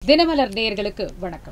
தினமலர் நேயர்களுக்கு வணக்கம்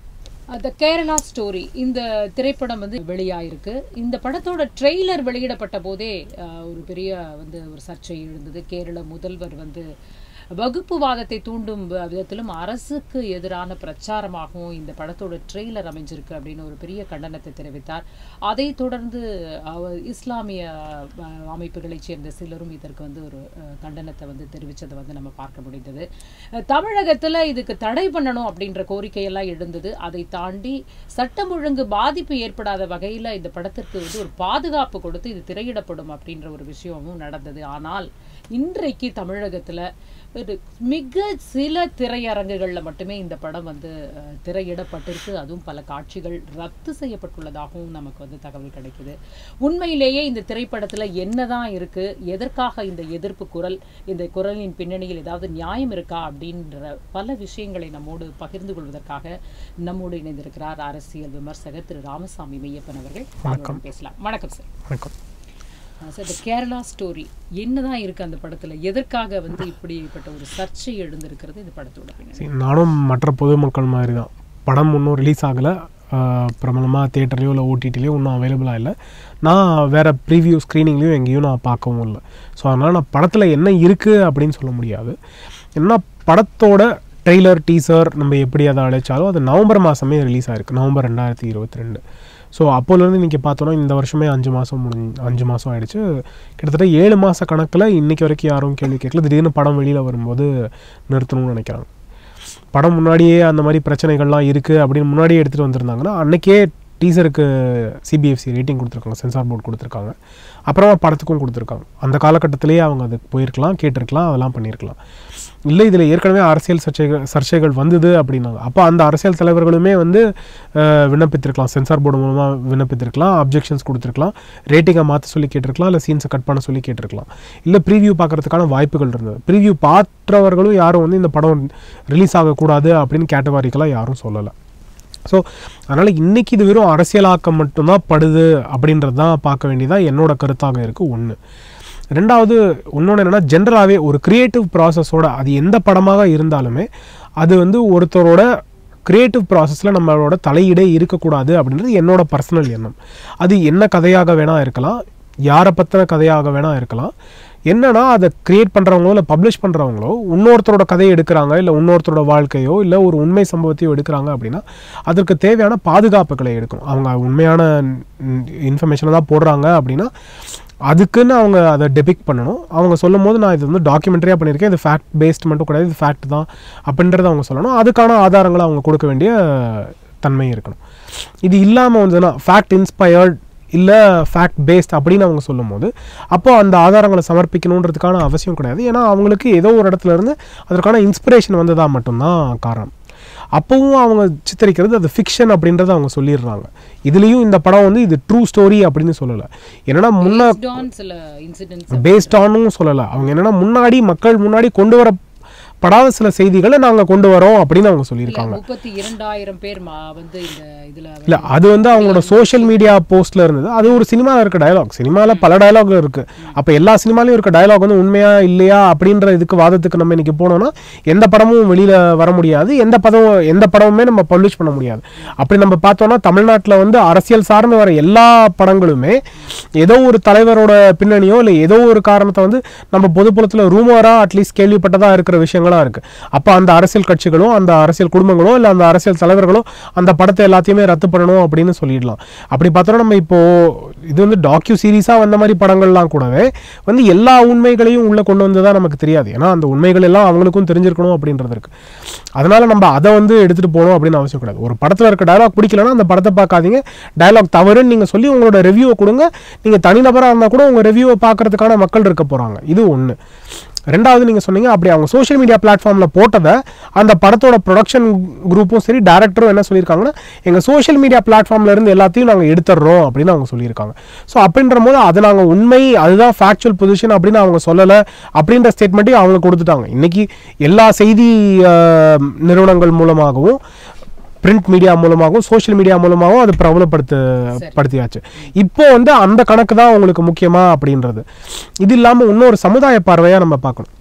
த கேரளா ஸ்டோரி இந்த திரைப்படம் வந்து வெளியாயிருக்கு இந்த படத்தோட ட்ரெய்லர் வெளியிடப்பட்ட போதே அஹ், ஒரு பெரிய வந்து ஒரு சர்ச்சை எழுந்தது கேரள முதல்வர் வந்து வகுப்புவாதத்தை தூண்டும் வ- விதத்திலும் அரசுக்கு எதிரான பிரச்சாரமாகவும் இந்த படத்தோட ட்ரெய்லர் அமைஞ்சிருக்கு அப்படின்னு ஒரு பெரிய கண்டனத்தை தெரிவித்தார் அதைத் தொடர்ந்து அவர் இஸ்லாமிய அஹ், அமைப்புகளைச் சேர்ந்த சிலரும் இதற்கு வந்து ஒரு அஹ், கண்டனத்தை வந்து தெரிவித்ததை வந்து நம்ம பார்க்க முடிந்தது அஹ், தமிழகத்துல இதுக்கு தடை பண்ணணும் அப்படின்ற கோரிக்கையெல்லாம் எழுந்தது அதை தாண்டி சட்டம் ஒழுங்கு பாதிப்பு ஏற்படாத வகையில இந்த படத்திற்கு வந்து ஒரு பாதுகாப்பு கொடுத்து இது திரையிடப்படும் அப்படின்ற ஒரு விஷயமும் நடந்தது ஆனால் இன்றைக்கு தமிழகத்துல ஒரு மிக சில திரையரங்குகள்ல மட்டுமே இந்த படம் வந்து அஹ், திரையிடப்பட்டிருக்கு அதுவும் பல காட்சிகள் ரத்து செய்யப்பட்டுள்ளதாகவும் நமக்கு வந்து தகவல் கிடைக்குது உண்மையிலேயே இந்த திரைப்படத்துல என்னதான் இருக்கு எதற்காக இந்த எதிர்ப்பு குரல் இந்த குரலின் பின்னணியில் ஏதாவது நியாயம் இருக்கா அப்படின்ற பல விஷயங்களை நம்மோடு பகிர்ந்து கொள்வதற்காக நம்மோடு இணைந்திருக்கிறார் அரசியல் விமர்சகர் திரு ராமசாமி மெய்யப்பன் அவர்கள் அவரோட பேசலாம் வணக்கம் சார் வணக்கம் சார் இந்த கேரளா ஸ்டோரி என்னதான் இருக்கு அந்த படத்துல எதற்காக வந்து இப்படிப்பட்ட ஒரு சர்ச்சை எழுந்திருக்கிறது இந்த படத்தோட பின்னணி சரி, நானும் மற்ற பொதுமக்கள் மாதிரி தான் படம் இன்னும் ரிலீஸ் ஆகலை பிரபலமாக தேட்டர்லேயோ இல்லை ஓடிடிலையோ இன்னும் அவைலபிளாக இல்லை நான் வேறு ப்ரீவியூ ஸ்க்ரீனிங்லேயும் எங்கேயும் நான் பார்க்கவும் இல்லை ஸோ அதனால் நான் படத்தில் என்ன இருக்குது அப்படின்னு சொல்ல முடியாது ஏன்னா படத்தோட ட்ரெய்லர் டீசர் நம்ம எப்படி அதை அழைச்சாலும் அது நவம்பர் மாதமே ரிலீஸ் ஆயிருக்கு நவம்பர் ரெண்டாயிரத்தி இருபத்தி ரெண்டு ஸோ அப்போலேருந்து இன்றைக்கி பார்த்தோன்னா இந்த வருஷமே அஞ்சு மாதம் முடிஞ்சு அஞ்சு மாதம் ஆயிடுச்சு கிட்டத்தட்ட ஏழு மாத கணக்கில் இன்றைக்கி வரைக்கும் யாரும் கேள்வி கேட்கல திடீர்னு படம் வெளியில் வரும்போது நிறுத்தணும்னு நினைக்கிறாங்க படம் முன்னாடியே அந்த மாதிரி பிரச்சனைகள்லாம் இருக்குது அப்படின்னு முன்னாடியே எடுத்துகிட்டு வந்திருந்தாங்கன்னா அன்றைக்கே டீசருக்கு சிபிஎஃப்சி ரேட்டிங் கொடுத்துருக்காங்க சென்சார் போர்டு கொடுத்துருக்காங்க அப்புறமா படத்துக்கும் கொடுத்துருக்காங்க அந்த காலகட்டத்திலேயே அவங்க அதுக்கு போயிருக்கலாம் கேட்டிருக்கலாம் அதெல்லாம் பண்ணியிருக்கலாம் இல்லை இதில் ஏற்கனவே அரசியல் சர்ச்சைகள் சர்ச்சைகள் வந்தது அப்படின்னாங்க அப்போ அந்த அரசியல் தலைவர்களுமே வந்து அஹ், விண்ணப்பித்திருக்கலாம் சென்சார் போர்டு மூலமாக விண்ணப்பித்திருக்கலாம் அப்ஜெக்ஷன்ஸ் கொடுத்துருக்கலாம் ரேட்டிங்கை மாற்ற சொல்லி கேட்டிருக்கலாம் இல்லை சீன்ஸை கட் பண்ண சொல்லி கேட்டிருக்கலாம் இல்லை ப்ரீவியூ பார்க்கறதுக்கான வாய்ப்புகள் இருந்தது ப்ரீவியூ பார்த்தவர்களும் யாரும் வந்து இந்த படம் ரிலீஸ் ஆகக்கூடாது அப்படின்னு கேட்டவாரிக்கெல்லாம் யாரும் சொல்லலை ஸோ அதனால் இன்றைக்கி இது வெறும் அரசியலாக்கம் மட்டும்தான் படுது அப்படின்றது தான் பார்க்க வேண்டியதாக என்னோட கருத்தாக இருக்குது ஒன்று ரெண்டாவது இன்னொன்று என்னென்னா ஜென்ரலாகவே ஒரு க்ரியேட்டிவ் ப்ராசஸோட அது எந்த படமாக இருந்தாலுமே அது வந்து ஒருத்தரோட க்ரியேட்டிவ் ப்ராசஸில் நம்மளோட தலையீடே இருக்கக்கூடாது அப்படின்றது என்னோட பர்சனல் எண்ணம் அது என்ன கதையாக வேணால் இருக்கலாம் யாரை பற்றின கதையாக வேணால் இருக்கலாம் என்னன்னா அதை கிரியேட் பண்ணுறவங்களோ இல்லை பப்ளிஷ் பண்ணுறவங்களோ இன்னொருத்தரோட கதையை எடுக்கிறாங்க இல்லை இன்னொருத்தரோட வாழ்க்கையோ இல்லை ஒரு உண்மை சம்பவத்தையோ எடுக்கிறாங்க அப்படின்னா அதற்கு தேவையான பாதுகாப்புகளை எடுக்கணும் அவங்க உண்மையான இன்ஃபர்மேஷனை தான் போடுறாங்க அப்படின்னா அதுக்குன்னு அவங்க அதை டெபிக் பண்ணணும் அவங்க சொல்லும் போது நான் இது வந்து டாக்குமெண்ட்ரியாக பண்ணியிருக்கேன் இது ஃபேக்ட் பேஸ்ட் மட்டும் கிடையாது இது ஃபேக்ட் தான் அப்படின்றத அவங்க சொல்லணும் அதுக்கான ஆதாரங்களை அவங்க கொடுக்க வேண்டிய தன்மை இருக்கணும் இது இல்லாமல் வந்துன்னா ஃபேக்ட் இன்ஸ்பயர்ட் இல்லை ஃபேக்ட் பேஸ்ட் அப்படின்னு அவங்க சொல்லும்போது அப்போ அந்த ஆதாரங்களை சமர்ப்பிக்கணுன்றதுக்கான அவசியம் கிடையாது ஏன்னா அவங்களுக்கு ஏதோ ஒரு இடத்துல இருந்து அதற்கான இன்ஸ்பிரேஷன் வந்ததாக மட்டும்தான் காரணம் அப்போவும் அவங்க சித்தரிக்கிறது அது ஃபிக்ஷன் அப்படின்றத அவங்க சொல்லிடுறாங்க இதுலேயும் இந்த படம் வந்து இது ட்ரூ ஸ்டோரி அப்படின்னு சொல்லலை என்னன்னா முன்ன Based on சில இன்சிடென்ட்ஸ் பேஸ்ட் ஆனும் சொல்லலை அவங்க என்னன்னா முன்னாடி மக்கள் முன்னாடி கொண்டு வரப்படாத சில செய்திகளை நாங்கள் கொண்டு வரோம் அப்படின்னு அவங்க சொல்லியிருக்காங்க முப்பத்தி இரண்டாயிரம் பேர் மா- வந்து இந்த இதுல இல்லை அது வந்து அவங்களோட சோஷியல் மீடியா போஸ்ட்ல இருந்தது அது ஒரு சினிமாவில் இருக்க டயலாக் சினிமாவில் பல டயலாக் இருக்கு அப்போ எல்லா சினிமாலையும் இருக்க டயலாக் வந்து உண்மையா இல்லையா அப்படின்ற இதுக்கு வாதத்துக்கு நம்ம இன்னைக்கு போனோம்னா எந்த படமும் வெளியில வர முடியாது எந்த படம் எந்த படமுமே நம்ம பப்ளிஷ் பண்ண முடியாது அப்படி நம்ம பார்த்தோம்னா தமிழ்நாட்டில் வந்து அரசியல் சார்ந்து வர எல்லா படங்களுமே ஏதோ ஒரு தலைவரோட பின்னணியோ இல்லை ஏதோ ஒரு காரணத்தை வந்து நம்ம பொதுப்புலத்தில் ரூமரா அட்லீஸ்ட் கேள்விப்பட்டதா இருக்கிற விஷயங்களா இருக்கு அப்போ அந்த அரசியல் கட்சிகளோ அந்த அரசியல் குடும்பங்களோ இல்லை அந்த அரசியல் தலைவர்களோ அந்த படத்தை எல்லாத்தையுமே ரத்து பண்ணணும் அப்படின்னு சொல்லிடலாம் அப்படி பார்த்தோம்னா நம்ம இப்போ இது வந்து டாக்யூ சீரீஸாக வந்த மாதிரி படங்கள்லாம் கூடவே வந்து எல்லா உண்மைகளையும் உள்ள கொண்டு வந்ததா நமக்கு தெரியாது ஏன்னா அந்த உண்மைகள் எல்லாம் அவங்களுக்கும் தெரிஞ்சிருக்கணும் அப்படின்றது இருக்கு அதனால நம்ம அதை வந்து எடுத்துட்டு போகணும் அப்படின்னு அவசியம் கிடையாது ஒரு படத்தில் இருக்க டயலாக் பிடிக்கலன்னா அந்த படத்தை பார்க்காதீங்க டயலாக் தவறுன்னு நீங்கள் சொல்லி உங்களோட ரிவ்யூவை கொடுங்க நீங்கள் தனிநபராக இருந்தால் கூட உங்கள் ரிவ்யூவை பார்க்கறதுக்கான மக்கள் இருக்க போகிறாங்க இது ஒன்று ரெண்டாவது நீங்கள் சொன்னீங்க அப்படி அவங்க சோஷியல் மீடியா பிளாட்ஃபார்மில் போட்டதை அந்த படத்தோட ப்ரொடக்ஷன் குரூப்பும் சரி டேரக்டரும் என்ன சொல்லியிருக்காங்கன்னா எங்கள் சோஷியல் மீடியா பிளாட்ஃபார்ம்ல இருந்து எல்லாத்தையும் நாங்கள் எடுத்துடுறோம் அப்படின்னு அவங்க சொல்லியிருக்காங்க ஸோ அப்படின்ற போது அது நாங்கள் உண்மை அதுதான் ஃபேக்சுவல் பொசிஷன் அப்படின்னு அவங்க சொல்லலை அப்படின்ற ஸ்டேட்மெண்ட்டையும் அவங்க கொடுத்துட்டாங்க இன்னைக்கு எல்லா செய்தி அஹ், நிறுவனங்கள் மூலமாகவும் பிரிண்ட் மீடியா மூலமாகவும் சோஷியல் மீடியா மூலமாகவும் அது பிரபலப்படுத்த படுத்தியாச்சு இப்போ வந்து அந்த கணக்கு தான் உங்களுக்கு முக்கியமா அப்படின்றது இது இல்லாமல் இன்னொரு சமுதாய பார்வையாக நம்ம பார்க்கணும்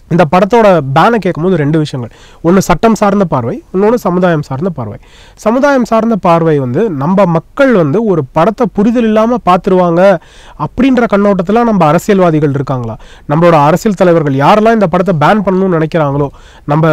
இந்த படத்தோட பேனை கேட்கும்போது ரெண்டு விஷயங்கள் ஒன்று சட்டம் சார்ந்த பார்வை இன்னொன்று சமுதாயம் சார்ந்த பார்வை சமுதாயம் சார்ந்த பார்வை வந்து நம்ம மக்கள் வந்து ஒரு படத்தை புரிதல் இல்லாமல் பார்த்துருவாங்க அப்படின்ற கண்ணோட்டத்தில் நம்ம அரசியல்வாதிகள் இருக்காங்களா நம்மளோட அரசியல் தலைவர்கள் யாரெல்லாம் இந்த படத்தை பேன் பண்ணணும்னு நினைக்கிறாங்களோ நம்ம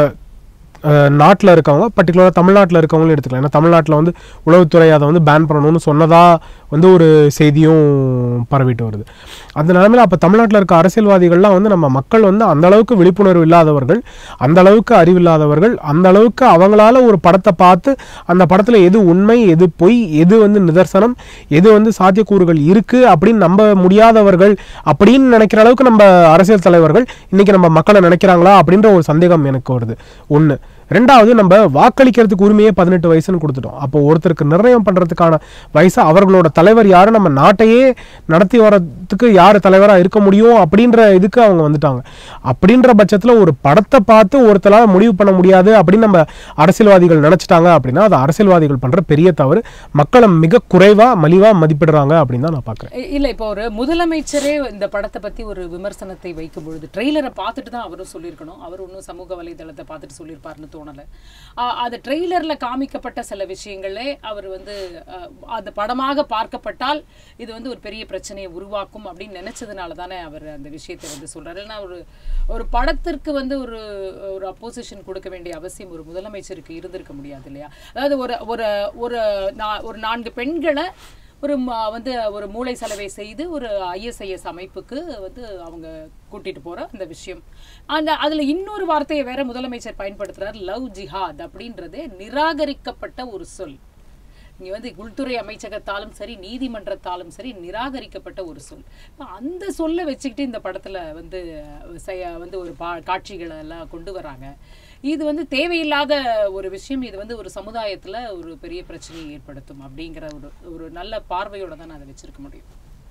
நாட்டில் இருக்கவங்க பர்டிகுலராக தமிழ்நாட்டில் இருக்கவங்களும் எடுத்துக்கலாம் ஏன்னா தமிழ்நாட்டில் வந்து உளவுத்துறை அதை வந்து பேன் பண்ணணும்னு சொன்னதா வந்து ஒரு செய்தியும் பரவிட்டு வருது அந்த நிலமையில் அப்போ தமிழ்நாட்டில் இருக்க அரசியல்வாதிகள்லாம் வந்து நம்ம மக்கள் வந்து அந்த அளவுக்கு விழிப்புணர்வு இல்லாதவர்கள் அந்த அளவுக்கு அறிவில்லாதவர்கள் அந்த அளவுக்கு அவங்களால ஒரு படத்தை பார்த்து அந்த படத்தில் எது உண்மை எது பொய் எது வந்து நிதர்சனம் எது வந்து சாத்தியக்கூறுகள் இருக்குது அப்படின்னு நம்ப முடியாதவர்கள் அப்படின்னு நினைக்கிற அளவுக்கு நம்ம அரசியல் தலைவர்கள் இன்னைக்கு நம்ம மக்களை நினைக்கிறாங்களா அப்படின்ற ஒரு சந்தேகம் எனக்கு வருது ஒன்று ரெண்டாவது நம்ம வாக்களிக்கிறதுக்கு உரிமையே பதினெட்டு வயசுன்னு கொடுத்துட்டோம் அப்போ ஒருத்தருக்கு நிர்ணயம் பண்ணுறதுக்கான வயசு அவர்களோட தலைவர் யாரு நம்ம நாட்டையே நடத்தி வரதுக்கு யார் தலைவராக இருக்க முடியும் அப்படின்ற இதுக்கு அவங்க வந்துட்டாங்க அப்படின்ற பட்சத்தில் ஒரு படத்தை பார்த்து ஒருத்தரால் முடிவு பண்ண முடியாது அப்படின்னு நம்ம அரசியல்வாதிகள் நினச்சிட்டாங்க அப்படின்னா அது அரசியல்வாதிகள் பண்ணுற பெரிய தவறு மக்களை மிக குறைவாக மலிவாக மதிப்பிடுறாங்க அப்படின்னு தான் நான் பார்க்குறேன் இ- இல்ல இப்போ ஒரு முதலமைச்சரே இந்த படத்தை பத்தி ஒரு விமர்சனத்தை வைக்கும் பொழுது ட்ரெய்லரை பார்த்துட்டு தான் அவரும் சொல்லியிருக்கணும் அவர் ஒன்றும் சமூக வலைதளத்தை பார்த்துட்டு சொல்லியிருப்பாருன்னு தோணல ஆ, அது ட்ரெய்லர்ல காமிக்கப்பட்ட சில விஷயங்களே அவர் வந்து அ, அந்த படமாக பார்க்கப்பட்டால் இது வந்து ஒரு பெரிய பிரச்சனையை உருவாக்கும் அப்படின்னு நினைச்சதுனால தானே அவர் அந்த விஷயத்தை வந்து சொல்றாரு ஏன்னா ஒரு ஒரு படத்திற்கு வந்து ஒரு ஒரு அப்போசிஷன் கொடுக்க வேண்டிய அவசியம் ஒரு முதலமைச்சருக்கு இருந்திருக்க முடியாது இல்லையா அதாவது ஒரு ஒரு ஒரு நா- ஒரு நான்கு பெண்களை ஒரு ம- வந்து ஒரு மூளை செலவை செய்து ஒரு ஐஎஸ்ஐஎஸ் அமைப்புக்கு வந்து அவங்க கூட்டிட்டு போற அந்த விஷயம் அந்த அதுல இன்னொரு வார்த்தையை வேற முதலமைச்சர் பயன்படுத்துறாரு லவ் ஜிஹாத் அப்படின்றதே நிராகரிக்கப்பட்ட ஒரு சொல் இங்க வந்து உள்துறை அமைச்சகத்தாலும் சரி நீதிமன்றத்தாலும் சரி நிராகரிக்கப்பட்ட ஒரு சொல் இப்ப அந்த சொல்லை வச்சுக்கிட்டு இந்த படத்துல வந்து செய்ய- வந்து ஒரு பா காட்சிகளை எல்லாம் கொண்டு வராங்க இது வந்து தேவையில்லாத ஒரு விஷயம் இது வந்து ஒரு சமுதாயத்துல ஒரு பெரிய பிரச்சனையை ஏற்படுத்தும் அப்படிங்கிற ஒரு ஒரு நல்ல பார்வையோட தான் நான் அதை வச்சிருக்க முடியும்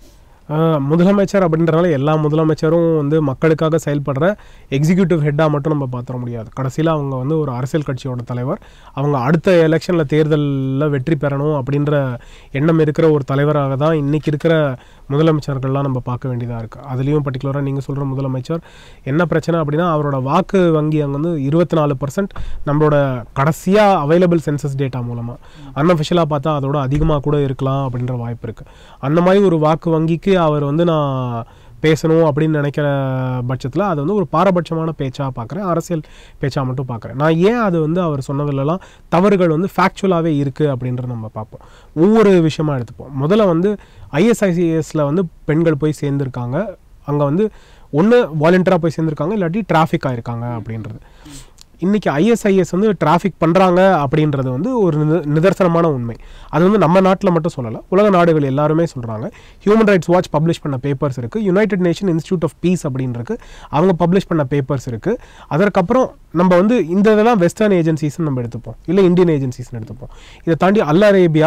ஆஹ் முதலமைச்சர் அப்படின்றனால எல்லா முதலமைச்சரும் வந்து மக்களுக்காக செயல்படுற எக்ஸிக்யூட்டிவ் ஹெட்டாக மட்டும் நம்ம பார்த்துட முடியாது கடைசியில் அவங்க வந்து ஒரு அரசியல் கட்சியோட தலைவர் அவங்க அடுத்த எலெக்ஷனில் தேர்தலில் வெற்றி பெறணும் அப்படின்ற எண்ணம் இருக்கிற ஒரு தலைவராக தான் இன்னைக்கு இருக்கிற முதலமைச்சர்கள்லாம் நம்ம பார்க்க வேண்டியதாக இருக்குது அதுலேயும் பர்டிகுலராக நீங்கள் சொல்கிற முதலமைச்சர் என்ன பிரச்சனை அப்படின்னா அவரோட வாக்கு வங்கி அங்கே வந்து இருபத்தி நாலு பர்சன்ட் நம்மளோட கடைசியாக அவைலபிள் சென்சஸ் டேட்டா மூலமாக அன்அஃபிஷியலாக பார்த்தா அதோட அதிகமாக கூட இருக்கலாம் அப்படின்ற வாய்ப்பு இருக்குது அந்த மாதிரி ஒரு வாக்கு வங்கிக்கு அவர் வந்து நான் பேசணும் அப்படின்னு நினைக்கிற பட்சத்தில் அது வந்து ஒரு பாரபட்சமான பேச்சாக பார்க்குறேன் அரசியல் பேச்சாக மட்டும் பார்க்குறேன் நான் ஏன் அது வந்து அவர் சொன்னதுலலாம் தவறுகள் வந்து ஃபேக்சுவலாகவே இருக்குது அப்படின்றத நம்ம பார்ப்போம் ஒவ்வொரு விஷயமா எடுத்துப்போம் முதல்ல வந்து ஐஎஸ்ஐசிஎஸ்ல வந்து பெண்கள் போய் சேர்ந்துருக்காங்க அங்கே வந்து ஒன்று வாலண்டியராக போய் சேர்ந்துருக்காங்க இல்லாட்டி டிராஃபிக் ஆயிருக்காங்க அப்படின்றது இன்னைக்கு ஐஎஸ்ஐஎஸ் வந்து டிராஃபிக் பண்ணுறாங்க அப்படின்றது வந்து ஒரு நித- நிதர்சனமான உண்மை அது வந்து நம்ம நாட்டில் மட்டும் சொல்லலை உலக நாடுகள் எல்லாருமே சொல்கிறாங்க ஹியூமன் ரைட்ஸ் வாட்ச் பப்ளிஷ் பண்ண பேப்பர்ஸ் இருக்குது United Nation Institute of Peace அப்படின்னு இருக்கு அவங்க பப்ளிஷ் பண்ண பேப்பர்ஸ் இருக்குது அதற்கப்புறம் நம்ம வந்து இந்த இதெல்லாம் வெஸ்டர்ன் ஏஜென்சிஸ்னு நம்ம எடுத்துப்போம் இல்லை இந்தியன் ஏஜென்சிஸ்னு எடுத்துப்போம் இதை தாண்டி அல் அரேபியா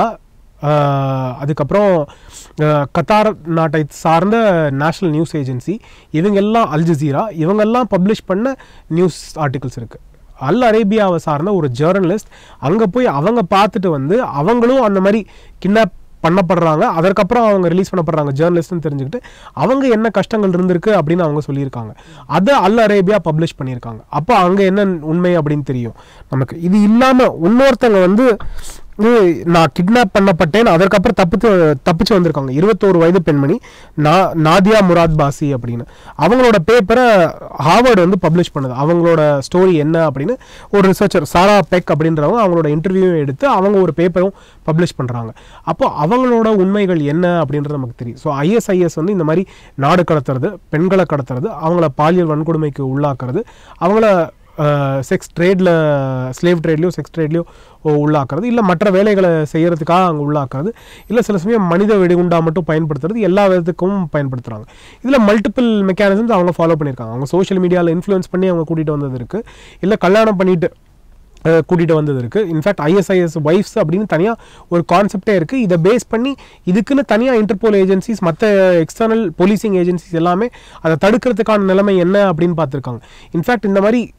ஆஹ் அதுக்கப்புறம் ஆஹ் கத்தார் நாட்டை சார்ந்த நேஷனல் நியூஸ் ஏஜென்சி இவங்க எல்லாம் அல் ஜசீரா இவங்கெல்லாம் பப்ளிஷ் பண்ண நியூஸ் ஆர்டிகல்ஸ் இருக்குது அல் அரேபியாவை சார்ந்த ஒரு ஜேர்னலிஸ்ட் அங்கே போய் அவங்க பார்த்துட்டு வந்து அவங்களும் அந்த மாதிரி கிட்னாப் பண்ணப்படுறாங்க அதற்கப்புறம் அவங்க ரிலீஸ் பண்ணப்படுறாங்க ஜேர்னலிஸ்ட்னு தெரிஞ்சுக்கிட்டு அவங்க என்ன கஷ்டங்கள் இருந்திருக்கு அப்படின்னு அவங்க சொல்லியிருக்காங்க அதை அல் அரேபியா பப்ளிஷ் பண்ணியிருக்காங்க அப்போ அங்கே என்ன உண்மை அப்படின்னு தெரியும் நமக்கு இது இல்லாமல் இன்னொருத்தங்க வந்து இது நான் கிட்னாப் பண்ணப்பட்டேன் அதற்கப்புறம் தப்பிச்சு தப்பிச்சு வந்திருக்காங்க இருபத்தோரு வயது பெண்மணி நா நாதியா முராத் பாசி அப்படின்னு அவங்களோட பேப்பரை ஹார்வர்டு வந்து பப்ளிஷ் பண்ணுது அவங்களோட ஸ்டோரி என்ன அப்படின்னு ஒரு ரிசர்ச்சர் சாரா பெக் அப்படின்றவங்க அவங்களோட இன்டர்வியூவும் எடுத்து அவங்க ஒரு பேப்பரும் பப்ளிஷ் பண்ணுறாங்க அப்போ அவங்களோட உண்மைகள் என்ன அப்படின்றது நமக்கு தெரியும் ஸோ ஐஎஸ்ஐஎஸ் வந்து இந்த மாதிரி நாடு கடத்துறது பெண்களை கடத்துறது அவங்கள பாலியல் வன்கொடுமைக்கு உள்ளாக்குறது அவங்கள செக்ஸ் ட்ரேடில் ஸ்லேவ் ட்ரேட்லையோ செக்ஸ் ட்ரேட்லையோ உள்ளாக்குறது இல்லை மற்ற வேலைகளை செய்யறதுக்காக அங்கே உள்ளாக்குறது இல்லை சில சமயம் மனித வெடிகுண்டா மட்டும் பயன்படுத்துறது எல்லா விதத்துக்கும் பயன்படுத்துகிறாங்க இதில் மல்டிபிள் மெக்கானிசம்ஸ் அவங்க ஃபாலோ பண்ணியிருக்காங்க அவங்க சோஷியல் மீடியாவில் இன்ஃப்ளூயன்ஸ் பண்ணி அவங்க கூட்டிகிட்டு வந்தது இருக்குது இல்லை கல்யாணம் பண்ணிட்டு அஹ், கூட்டிட்டு வந்தது இருக்கு இன்ஃபேக்ட் ஐஎஸ்ஐஎஸ் ஒய்ஃப்ஸ் அப்படின்னு தனியாக ஒரு கான்செப்டே இருக்குது இதை பேஸ் பண்ணி இதுக்குன்னு தனியாக இன்டர்போல் ஏஜென்சிஸ் மற்ற எக்ஸ்டர்னல் போலீசிங் ஏஜென்சிஸ் எல்லாமே அதை தடுக்கிறதுக்கான நிலைமை என்ன அப்படின்னு பார்த்துருக்காங்க இன்ஃபேக்ட் இந்த மாதிரி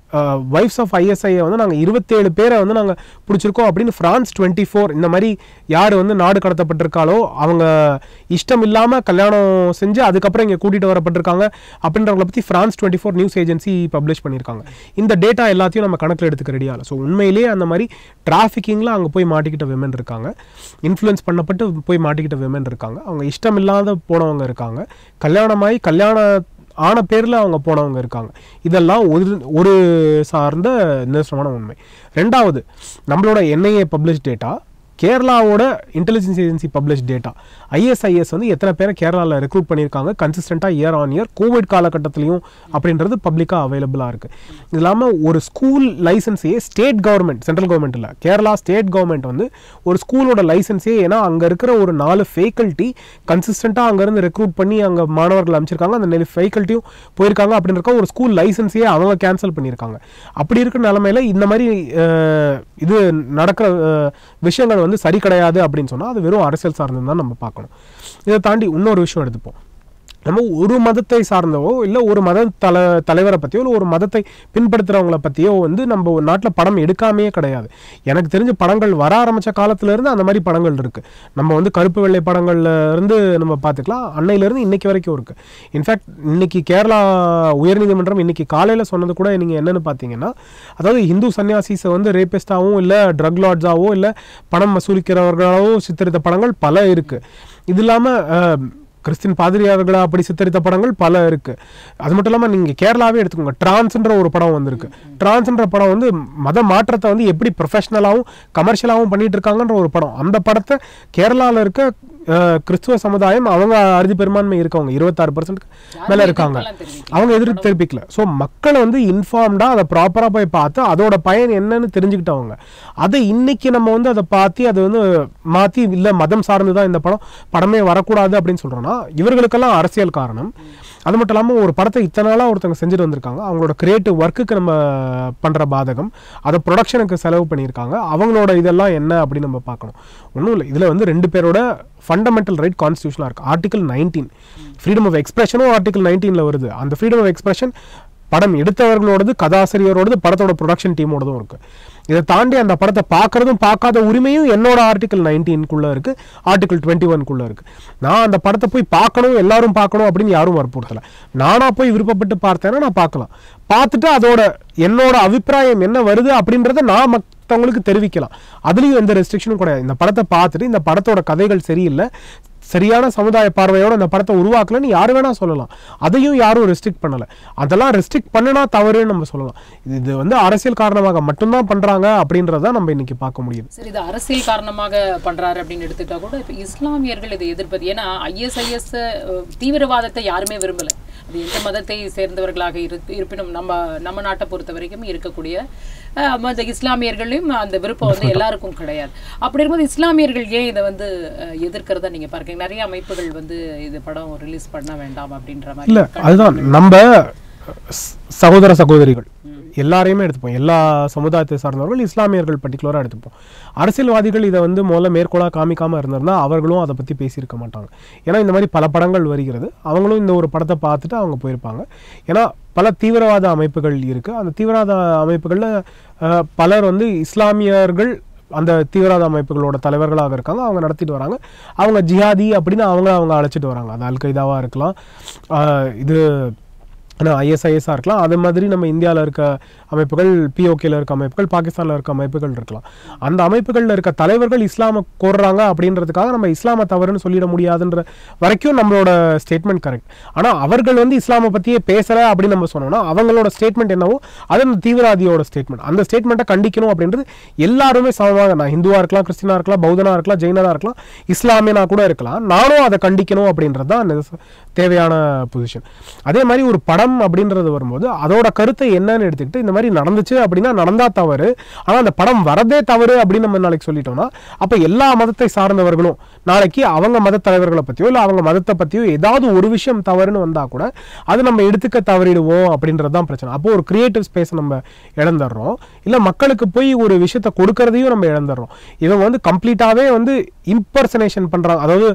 வைஃப்ஸ் ஆஃப் ஐஎஸ்ஐயை வந்து நாங்கள் இருபத்தேழு பேரை வந்து நாங்கள் பிடிச்சிருக்கோம் அப்படின்னு ஃப்ரான்ஸ் டுவெண்ட்டி ஃபோர் இந்த மாதிரி யார் வந்து நாடு கடத்தப்பட்டிருக்காளோ அவங்க இஷ்டம் இல்லாமல் கல்யாணம் செஞ்சு அதுக்கப்புறம் இங்கே கூட்டிகிட்டு வரப்பட்டிருக்காங்க அப்படின்றவங்கள பற்றி France twenty four news agency publish பண்ணியிருக்காங்க இந்த டேட்டா எல்லாத்தையும் நம்ம கணக்கில் எடுத்துக்க ரெடியாக ஸோ உண்மையிலேயே அந்த மாதிரி டிராஃபிக்கிங்கில் அங்கே போய் மாட்டிக்கிட்ட விமன் இருக்காங்க இன்ஃப்ளூயன்ஸ் பண்ணப்பட்டு போய் மாட்டிக்கிட்ட விமன் இருக்காங்க அவங்க இஷ்டம் இல்லாத போனவங்க இருக்காங்க கல்யாணமாகி கல்யாண ஆன பேரில் அவங்க போனவங்க இருக்காங்க இதெல்லாம் ஒரு ஒரு சார்ந்த நிதர்சனமான உண்மை ரெண்டாவது நம்மளோட என்ஐஏ பப்ளிஷ் டேட்டா கேரளாவோட intelligence agency publish data ISIS வந்து எத்தனை பேரை கேரளாவில் ரெக்ரூட் பண்ணியிருக்காங்க கன்சிஸ்டண்ட்டாக இயர் ஆன் இயர் கோவிட் காலகட்டத்திலையும் அப்படின்றது பப்ளிக்காக அவைலபிளாக இருக்குது இது இல்லாமல் ஒரு ஸ்கூல் லைசன்ஸே ஸ்டேட் கவர்மெண்ட் சென்ட்ரல் கவர்மெண்ட் இல்லை கேரளா ஸ்டேட் கவர்மெண்ட் வந்து ஒரு ஸ்கூலோட லைசன்ஸே ஏன்னா அங்கே இருக்கிற ஒரு நாலு ஃபேக்கல்ட்டி கன்சிஸ்டண்ட்டாக அங்கேருந்து ரெக்ரூட் பண்ணி அங்கே மாணவர்கள் அமைச்சிருக்காங்க அந்த நெல் ஃபேக்கல்ட்டியும் போயிருக்காங்க அப்படின்னு இருக்க ஒரு ஸ்கூல் லைசன்ஸே அவங்க கேன்சல் பண்ணியிருக்காங்க அப்படி இருக்கிற நிலமையில இந்த மாதிரி அஹ், இது நடக்கிற அஹ், விஷயங்கள் வந்து சரி கிடையாது அப்படின்னு சொன்னால் அது வெறும் அரசியல் சார்ந்து தான் நம்ம பார்க்கணும் இதை தாண்டி இன்னொரு விஷயம் எடுத்துப்போம் நம்ம ஒரு மதத்தை சார்ந்தவோ இல்லை ஒரு மத தல தலைவரை பற்றியோ இல்லை ஒரு மதத்தை பின்பற்றுறவங்கள பற்றியோ வந்து நம்ம ஒரு நாட்டில் படம் எடுக்காமையே கிடையாது எனக்கு தெரிஞ்ச படங்கள் வர ஆரம்பித்த காலத்துலேருந்து அந்த மாதிரி படங்கள் இருக்குது நம்ம வந்து கருப்பு வெள்ளை படங்கள்ல இருந்து நம்ம பார்த்துக்கலாம் அன்னையிலேருந்து இன்னைக்கு வரைக்கும் இருக்குது இன்ஃபேக்ட் இன்னைக்கு கேரளா உயர்நீதிமன்றம் இன்னைக்கு காலையில் சொன்னது கூட நீங்கள் என்னன்னு பார்த்தீங்கன்னா அதாவது இந்து சன்னியாசிஸை வந்து ரேபிஸ்டாகவும் இல்லை ட்ரக் லாட்ஸாவோ இல்லை பணம் வசூலிக்கிறவர்களாவோ சித்தரித்த படங்கள் பல இருக்குது இது இல்லாமல் கிறிஸ்டின் பாதிரியார்களா அப்படி சித்தரித்த படங்கள் பல இருக்கு அது மட்டும் இல்லாமல் நீங்கள் கேரளாவே எடுத்துக்கோங்க டிரான்ஸ்ன்ற ஒரு படம் வந்திருக்கு டிரான்ஸ்ன்ற படம் வந்து மத மாற்றத்தை வந்து எப்படி ப்ரொஃபஷனலாகவும் கமர்ஷியலாகவும் பண்ணிட்டு இருக்காங்கன்ற ஒரு படம் அந்த படத்தை கேரளாவில் இருக்க அஹ், கிறிஸ்துவ சமுதாயம் அவங்க அறுதி பெரும்பான்மை இருக்கவங்க இருபத்தாறு பர்சன்ட் மேலே இருக்காங்க எதிர்ப்பெல்லாம் தெரிவிக்கல. அவங்க எதிர்த்து தெரிவிக்கல ஸோ மக்கள் வந்து இன்ஃபார்ம்டாக அதை ப்ராப்பராக போய் பார்த்து அதோட பயன் என்னன்னு தெரிஞ்சுக்கிட்டவங்க அதை இன்னைக்கு நம்ம வந்து அதை பார்த்து அதை வந்து மாற்றி இல்லை மதம் சார்ந்து தான் இந்த படம் படமே வரக்கூடாது அப்படின்னு சொல்கிறோன்னா இவர்களுக்கெல்லாம் அரசியல் காரணம் அது மட்டும் இல்லாமல் ஒரு படத்தை இத்தனை நாளாக ஒருத்தவங்க செஞ்சுட்டு வந்திருக்காங்க அவங்களோட கிரியேட்டிவ் ஒர்க்குக்கு நம்ம பண்ணுற பாதகம் அதை ப்ரொடக்ஷனுக்கு செலவு பண்ணியிருக்காங்க அவங்களோட இதெல்லாம் என்ன அப்படின்னு நம்ம பார்க்கணும் ஒன்றும் இல்லை இதில் வந்து ரெண்டு பேரோட ஃபண்டமெண்டல் ரைட் கான்ஸ்டியூஷனாக இருக்குது ஆர்டிகல் நைன்டீன் ஃப்ரீடம் ஆஃப் எக்ஸ்பிரஷனும் ஆர்டிகல் நைன்டீனில் வருது அந்த ஃப்ரீடம் ஆஃப் எக்ஸ்பிரஷன் படம் எடுத்தவர்களோடது கதாசிரியரோடது படத்தோட ப்ரொடக்ஷன் டீமோடதும் இருக்கு இதை தாண்டி அந்த படத்தை பார்க்கறதும் பார்க்காத உரிமையும் என்னோட ஆர்டிகல் நைன்டீனுக்குள்ள இருக்கு ஆர்டிகல் டுவெண்ட்டி ஒன்குள்ள இருக்கு நான் அந்த படத்தை போய் பார்க்கணும் எல்லாரும் பார்க்கணும் அப்படின்னு யாரும் வற்புறுத்தல நானா போய் விருப்பப்பட்டு பார்த்தேன்னா நான் பார்க்கலாம் பார்த்துட்டு அதோட என்னோட அபிப்பிராயம் என்ன வருது அப்படின்றத நான் மற்றவங்களுக்கு தெரிவிக்கலாம் அதுலேயும் எந்த ரெஸ்ட்ரிக்ஷனும் கிடையாது இந்த படத்தை பார்த்துட்டு இந்த படத்தோட கதைகள் சரியில்லை சரியான சமுதாய பார்வையோட இந்த படத்தை உருவாக்கலன்னு யார் வேணா சொல்லலாம் அதையும் யாரும் ரெஸ்ட்ரிக்ட் பண்ணல அதெல்லாம் ரெஸ்ட்ரிக்ட் பண்ணுனா தவறுன்னு நம்ம சொல்லலாம் இது இது வந்து அரசியல் காரணமாக மட்டும்தான் பண்றாங்க அப்படின்றத நம்ம இன்னைக்கு பார்க்க முடியுது சரி இது அரசியல் காரணமாக பண்றாரு அப்படின்னு எடுத்துட்டா கூட இப்ப இஸ்லாமியர்கள் இதை எதிர்ப்பது ஏன்னா ஐஎஸ்ஐஎஸ் தீவிரவாதத்தை யாருமே விரும்பல அது எந்த மதத்தை சேர்ந்தவர்களாக இரு இருப்பினும் நம்ம நம்ம நாட்டை பொறுத்த வரைக்கும் இருக்கக்கூடிய அஹ், மத இஸ்லாமியர்களையும் அந்த விருப்பம் வந்து எல்லாருக்கும் கிடையாது அப்படி இருக்கும்போது இஸ்லாமியர்கள் ஏன் இதை வந்து அஹ், எதிர்க்கிறதா நீங்க பார்க்கறீங்க நிறைய அமைப்புகள் வந்து இது படம் ரிலீஸ் பண்ண வேண்டாம் அப்படின்ற மாதிரி இல்ல அதுதான் நம்ம ஸ்- சகோதர சகோதரிகள் எல்லாரையுமே எடுத்துப்போம் எல்லா சமுதாயத்தை சார்ந்தவர்கள் இஸ்லாமியர்கள் பர்டிகுலராக எடுத்துப்போம் அரசியல்வாதிகள் இதை வந்து முதல்ல மேற்கோளாக காமிக்காம இருந்திருந்தா அவர்களும் அதை பற்றி பேசியிருக்க மாட்டாங்க ஏன்னா இந்த மாதிரி பல படங்கள் வருகிறது அவங்களும் இந்த ஒரு படத்தை பார்த்துட்டு அவங்க போயிருப்பாங்க ஏன்னா பல தீவிரவாத அமைப்புகள் இருக்கு அந்த தீவிரவாத அமைப்புகளில் பலர் வந்து இஸ்லாமியர்கள் அந்த தீவிரவாத அமைப்புகளோட தலைவர்களாக இருக்காங்க அவங்க நடத்திட்டு வராங்க அவங்க ஜிஹாதி அப்படின்னு அவங்க அவங்க அழைச்சிட்டு வராங்க அது அல் கைதாவாக இருக்கலாம் ஆஹ் இது ஐஎஸ்ஐஎஸ்ஸாக இருக்கலாம் அது மாதிரி நம்ம இந்தியாவில் இருக்க அமைப்புகள் பிஓகேல இருக்க அமைப்புகள் பாகிஸ்தானில் இருக்க அமைப்புகள் இருக்கலாம் அந்த அமைப்புகளில் இருக்க தலைவர்கள் இஸ்லாமை கோர்றாங்க அப்படின்றதுக்காக நம்ம இஸ்லாமை தவறுன்னு சொல்லிட முடியாதுன்ற வரைக்கும் நம்மளோட ஸ்டேட்மெண்ட் கரெக்ட் ஆனால் அவர்கள் வந்து இஸ்லாமை பற்றியே பேசலை அப்படின்னு நம்ம சொன்னோம்னா அவங்களோட ஸ்டேட்மெண்ட் என்னவோ அது அந்த தீவிரவாதியோட ஸ்டேட்மெண்ட் அந்த ஸ்டேட்மெண்ட்டை கண்டிக்கணும் அப்படின்றது எல்லாருமே சமமாக நான் ஹிந்துவாக இருக்கலாம் கிறிஸ்டினாக இருக்கலாம் பௌத்தனாக இருக்கலாம் ஜெயினராக இருக்கலாம் இஸ்லாமியனா கூட இருக்கலாம் நானும் அதை கண்டிக்கணும் அப்படின்றது தான் நெச- தேவையான பொசிஷன் அதே மாதிரி ஒரு படம் அப்படின்றது வரும்போது அதோட கருத்தை என்னன்னு எடுத்துக்கிட்டு இந்த மாதிரி நடந்துச்சு அப்படின்னா நடந்தா தவறு ஆனால் அந்த படம் வரதே தவறு அப்படின்னு நம்ம நாளைக்கு சொல்லிட்டோம்னா அப்போ எல்லா மதத்தை சார்ந்தவர்களும் நாளைக்கு அவங்க மத தலைவர்களை பற்றியோ இல்லை அவங்க மதத்தை பற்றியோ ஏதாவது ஒரு விஷயம் தவறுன்னு வந்தால் கூட அது நம்ம எடுத்துக்க தவறிடுவோம் அப்படின்றது தான் பிரச்சனை அப்போ ஒரு கிரியேட்டிவ் ஸ்பேஸ் நம்ம இழந்துடுறோம் இல்லை மக்களுக்கு போய் ஒரு விஷயத்தை கொடுக்கறதையும் நம்ம இழந்துடுறோம் இவங்க வந்து கம்ப்ளீட்டாகவே வந்து இம்பர்சனேஷன் பண்ணுறாங்க அதாவது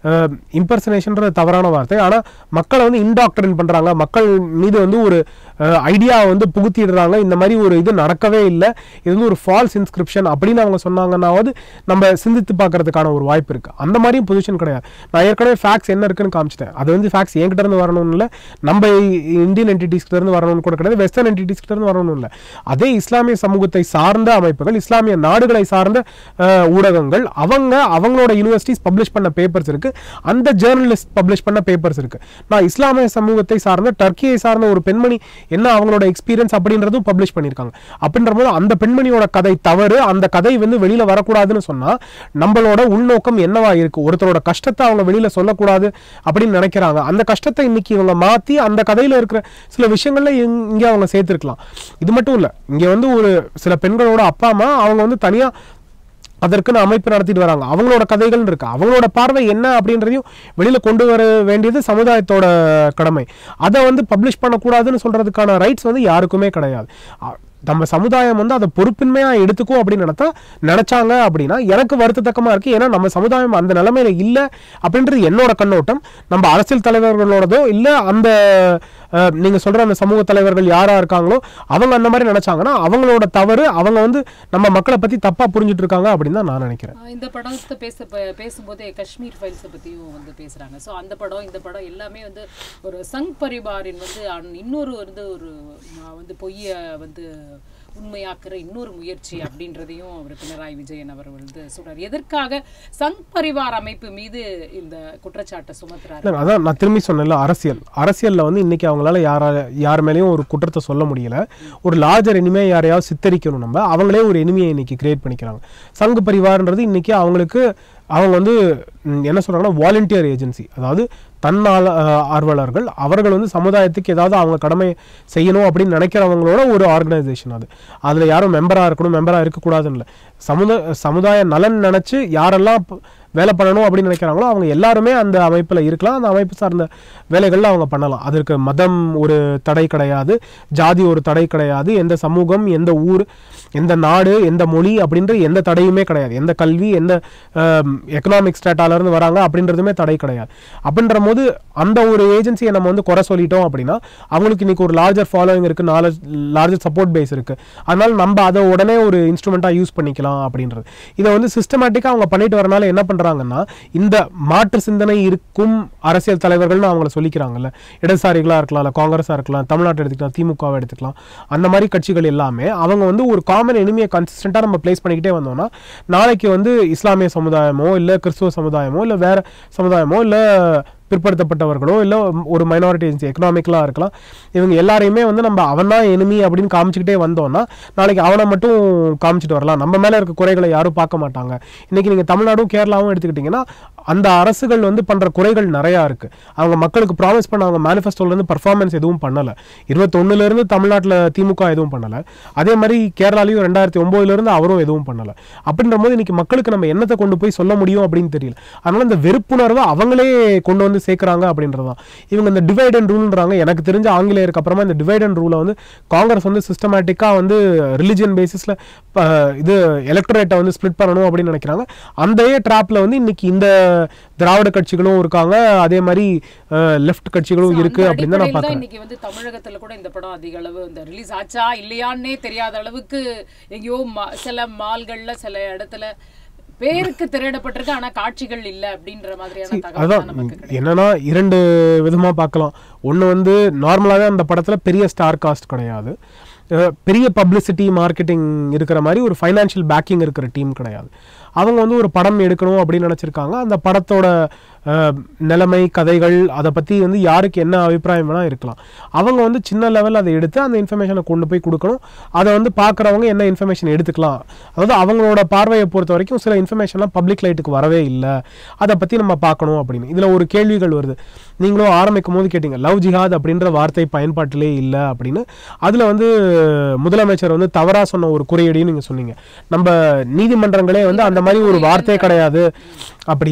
இம்பர்சனேஷன்ற தவறான வார்த்தை ஆனால் மக்களை வந்து இன்டாக்டரின் பண்ணுறாங்க மக்கள் மீது வந்து ஒரு ஐடியா வந்து புகுத்திடுறாங்க இந்த மாதிரி ஒரு இது நடக்கவே இல்லை இது வந்து ஒரு ஃபால்ஸ் இன்ஸ்கிரிப்ஷன் அப்படின்னு அவங்க சொன்னாங்கன்னாவது நம்ம சிந்தித்து பார்க்கறதுக்கான ஒரு வாய்ப்பு இருக்குது அந்த மாதிரியும் பொசிஷன் கிடையாது நான் ஏற்கனவே ஃபேக்ஸ் என்ன இருக்குன்னு காமிச்சிட்டேன் அது வந்து ஃபேக்ஸ் என்கிட்ட இருந்து வரணும்னு இல்லை நம்ம இந்தியன் என்டிட்டிஸ்கிட்ட இருந்து வரணும்னு கூட கிடையாது வெஸ்டர்ன் என்டிட்டிஸ்கிட்ட இருந்து வரணும்னு இல்லை அதே இஸ்லாமிய சமூகத்தை சார்ந்த அமைப்புகள் இஸ்லாமிய நாடுகளை சார்ந்த அஹ், ஊடகங்கள் அவங்க அவங்களோட யூனிவர்சிட்டிஸ் பப்ளிஷ் பண்ண பேப்பர்ஸ் இருக்கு அந்த ஜேர்னலிஸ்ட் பப்ளிஷ் பண்ண பேப்பர்ஸ் இருக்கு நான் இஸ்லாமிய சமூகத்தை சார்ந்த டர்க்கியை சார்ந்த ஒரு பெண்மணி என்ன அவங்களோட எக்ஸ்பீரியன்ஸ் அப்படின்றதும் பப்ளிஷ் பண்ணியிருக்காங்க அப்படின்ற போது அந்த பெண்மணியோட கதை தவறு அந்த கதை வந்து வெளியில வரக்கூடாதுன்னு சொன்னா நம்மளோட உள்நோக்கம் என்னவா இருக்கு ஒருத்தரோட கஷ்டத்தை அவங்க வெளியில சொல்லக்கூடாது அப்படின்னு நினைக்கிறாங்க அந்த கஷ்டத்தை இன்னைக்கு இவங்க மாத்தி அந்த கதையில இருக்கிற சில விஷயங்கள்ல இங்க- இங்க அவங்க சேர்த்திருக்கலாம் இது மட்டும் இல்ல இங்க வந்து ஒரு சில பெண்களோட அப்பா அம்மா அவங்க வந்து தனியா அதற்குன்னு அமைப்பு நடத்திட்டு வராங்க அவங்களோட கதைகள் இருக்கு அவங்களோட பார்வை என்ன அப்படின்றதையும் வெளியில கொண்டு வர வேண்டியது சமுதாயத்தோட கடமை அதை வந்து பப்ளிஷ் பண்ணக்கூடாதுன்னு சொல்றதுக்கான ரைட்ஸ் வந்து யாருக்குமே கிடையாது அ- நம்ம சமுதாயம் வந்து அதை பொறுப்பின்மையா எடுத்துக்கும் அப்படின்னு நினைத்தா நினைச்சாங்க அப்படின்னா எனக்கு வருத்தத்தக்கமா இருக்கு ஏன்னா நம்ம சமுதாயம் அந்த நிலைமையில இல்லை அப்படின்றது என்னோட கண்ணோட்டம் நம்ம அரசியல் தலைவர்களோடதோ இல்ல அந்த அஹ், நீங்க சொல்ற அந்த சமூக தலைவர்கள் யாரா இருக்காங்களோ அவங்க அந்த மாதிரி நினைச்சாங்கன்னா அவங்களோட தவறு அவங்க வந்து நம்ம மக்களை பத்தி தப்பா புரிஞ்சுட்டு இருக்காங்க அப்படின்னு தான் நான் நினைக்கிறேன் ஆஹ் இந்த படத்தை பேச ப- பேசும்போதே காஷ்மீர் ஃபைல்ஸை பற்றியும் வந்து பேசுகிறாங்க ஸோ அந்த படம் இந்த படம் எல்லாமே வந்து ஒரு சங் பரிவாரின் வந்து அன்- இன்னொரு வந்து ஒரு ஆஹ் வந்து பொய்யை வந்து உண்மையாக்குற இன்னொரு முயற்சி அப்படின்றதையும் அவர் பினராயி விஜயன் அவர் வந்து சொல்றாரு எதற்காக சங் பரிவார் அமைப்பு மீது இந்த குற்றச்சாட்டை சுமத்துறாரு இல்ல, அதான் நான் திரும்பி சொன்னேன்ல அரசியல் அரசியல்ல வந்து இன்னைக்கு அவங்களால யாரா யார் மேலேயும் ஒரு குற்றத்தை சொல்ல முடியல ஒரு லார்ஜர் இனிமே யாரையாவது சித்தரிக்கணும் நம்ம அவங்களே ஒரு எனிமையை இன்னைக்கு கிரியேட் பண்ணிக்கிறாங்க சங்கு பரிவார்ன்றது இன்னைக்கு அவங்களுக்கு அவங்க வந்து ம், என்ன சொல்றாங்கன்னா வாலண்டியர் ஏஜென்சி அதாவது தன்னால அஹ், ஆர்வலர்கள் அவர்கள் வந்து சமுதாயத்துக்கு ஏதாவது அவங்க கடமை செய்யணும் அப்படின்னு நினைக்கிறவங்களோட ஒரு ஆர்கனைசேஷன் அது அதுல யாரும் மெம்பரா இருக்கணும் மெம்பரா இருக்கக்கூடாதுன்னு இல்லை சமுதாய சமுதாய நலன் நினைச்சு யாரெல்லாம் ப- வேலை பண்ணணும் அப்படின்னு நினைக்கிறாங்களோ அவங்க எல்லாருமே அந்த அமைப்புல இருக்கலாம் அந்த அமைப்பு சார்ந்த வேலைகள்ல அவங்க பண்ணலாம் அதற்கு மதம் ஒரு தடை கிடையாது ஜாதி ஒரு தடை கிடையாது எந்த சமூகம் எந்த ஊர் எந்த நாடு எந்த மொழி அப்படின்ற எந்த தடையுமே கிடையாது எந்த கல்வி எந்த எக்கனாமிக் ஸ்டேட்டால இருந்து வராங்க அப்படின்றதுமே தடை கிடையாது அப்படின்ற போது அந்த ஒரு ஏஜென்சியை நம்ம வந்து குறை சொல்லிட்டோம் அப்படின்னா அவங்களுக்கு இன்னைக்கு ஒரு லார்ஜர் ஃபாலோவிங் இருக்கு நாலேஜ் லார்ஜர் சப்போர்ட் பேஸ் இருக்கு அதனால நம்ம அதை உடனே ஒரு இன்ஸ்ட்ருமெண்ட்டா யூஸ் பண்ணிக்கலாம் அப்படின்றது இதை வந்து சிஸ்டமேட்டிக்கா அவங்க பண்ணிட்டு வரனால என்ன பண்றாங்கன்னா இந்த மாற்று சிந்தனை இருக்கும் அரசியல் தலைவர்கள்னு அவங்கள சொல்லிக்கிறாங்கல்ல இடதுசாரிகளா இருக்கலாம் இல்ல காங்கிரஸா இருக்கலாம் தமிழ்நாட்டை எடுத்துக்கலாம் திமுகவை எடுத்துக்கலாம் அந்த மாதிரி கட்சிகள் எல்லாமே அவங்க வந்து ஒரு காமன் எனிமியை கன்சிஸ்டண்டா நம்ம பிளேஸ் பண்ணிக்கிட்டே வந்தோம்னா நாளைக்கு வந்து இஸ்லாமிய சமுதாயமோ இல்ல கிறிஸ்துவ சமுதாயமோ இல்ல வேற சமுதாயமோ இல்ல பிற்படுத்தப்பட்டவர்களோ இல்லை ஒரு மைனாரிட்டி ஏஜென்சி எக்கனாமிக்கலாக இருக்கலாம் இவங்க எல்லாரையுமே வந்து நம்ம அவன் தான் எனிமி அப்படின்னு காமிச்சிக்கிட்டே வந்தோம்னா நாளைக்கு அவனை மட்டும் காமிச்சிட்டு வரலாம் நம்ம மேலே இருக்க குறைகளை யாரும் பார்க்க மாட்டாங்க இன்னைக்கு நீங்கள் தமிழ்நாடும் கேரளாவும் எடுத்துக்கிட்டிங்கன்னா அந்த அரசுகள் வந்து பண்ணுற குறைகள் நிறையா இருக்குது அவங்க மக்களுக்கு ப்ராமிஸ் பண்ண அவங்க மேனிஃபெஸ்டோலேருந்து பர்ஃபார்மன்ஸ் எதுவும் பண்ணலை இருபத்தொன்னுலேருந்து தமிழ்நாட்டில் திமுக எதுவும் பண்ணலை அதே மாதிரி கேரளாலையும் ரெண்டாயிரத்தி ஒம்போதுலேருந்து அவரும் எதுவும் பண்ணலை அப்படின்ற போது இன்னைக்கு மக்களுக்கு நம்ம என்னத்தை கொண்டு போய் சொல்ல முடியும் அப்படின்னு தெரியல அதனால இந்த வெறுப்புணர்வை அவங்களே கொண்டு வந்து சேர்க்குறாங்க அப்படின்றதான் இவங்க இந்த டிவைட் அண்ட் ரூல்ன்றாங்க எனக்கு தெரிஞ்ச ஆங்கிலேயருக்கு அப்புறமா இந்த டிவைட் அண்ட் ரூலை வந்து காங்கிரஸ் வந்து சிஸ்டமேட்டிக்காக வந்து ரிலிஜியன் பேசிஸில் இது எலக்ட்ரேட்டை வந்து ஸ்ப்ளிட் பண்ணணும் அப்படின்னு நினைக்கிறாங்க அந்த ட்ராப்ல வந்து இன்னைக்கு இந்த திராவிட கட்சிகளும் இருக்காங்க அதே மாதிரி லெஃப்ட் கட்சிகளும் இருக்கு அந்த அப்படின்னு தான் நான் அடிப்படையில தான் பார்க்குறேன் இன்னைக்கு வந்து தமிழகத்துல கூட இந்த படம் அதிக அளவு இந்த ரிலீஸ் ஆச்சா இல்லையான்னே தெரியாத அளவுக்கு எங்கேயோ மா- சில மால்கள்ல சில இடத்துல பேருக்கு திரையிடப்பட்டிருக்கு ஆனா காட்சிகள் இல்ல அப்படின்ற மாதிரியான தகவல் அதான் தான் நமக்கு கிடைக்கும் என்னன்னா இரண்டு விதமா பார்க்கலாம் ஒன்று வந்து நார்மலாகவே அந்த படத்துல பெரிய ஸ்டார் காஸ்ட் கிடையாது அஹ் பெரிய பப்ளிசிட்டி மார்க்கெட்டிங் இருக்கிற மாதிரி ஒரு ஃபைனான்ஷியல் பேக்கிங் இருக்கிற டீம் கிடையாது அவங்க வந்து ஒரு படம் எடுக்கணும் அப்படின்னு நினச்சிருக்காங்க அந்த படத்தோட அஹ், நிலைமை கதைகள் அதை பற்றி வந்து யாருக்கு என்ன அபிப்பிராயம் வேணால் இருக்கலாம் அவங்க வந்து சின்ன லெவலில் அதை எடுத்து அந்த இன்ஃபர்மேஷனை கொண்டு போய் கொடுக்கணும் அதை வந்து பார்க்குறவங்க என்ன இன்ஃபர்மேஷன் எடுத்துக்கலாம் அதாவது அவங்களோட பார்வையை பொறுத்த வரைக்கும் சில இன்ஃபர்மேஷன்லாம் பப்ளிக் லைட்டுக்கு வரவே இல்லை அதை பற்றி நம்ம பார்க்கணும் அப்படின்னு இதில் ஒரு கேள்விகள் வருது நீங்களும் ஆரம்பிக்கும் போது கேட்டீங்க லவ் ஜிஹாத் அப்படின்ற வார்த்தை பயன்பாட்டிலே இல்லை அப்படின்னு அதில் வந்து முதலமைச்சர் வந்து தவறாக சொன்ன ஒரு குறியீடையும் நீங்கள் சொன்னீங்க நம்ம நீதிமன்றங்களே வந்து அந்த மாதிரி ஒரு வார்த்தையே கிடையாது அப்படின்னு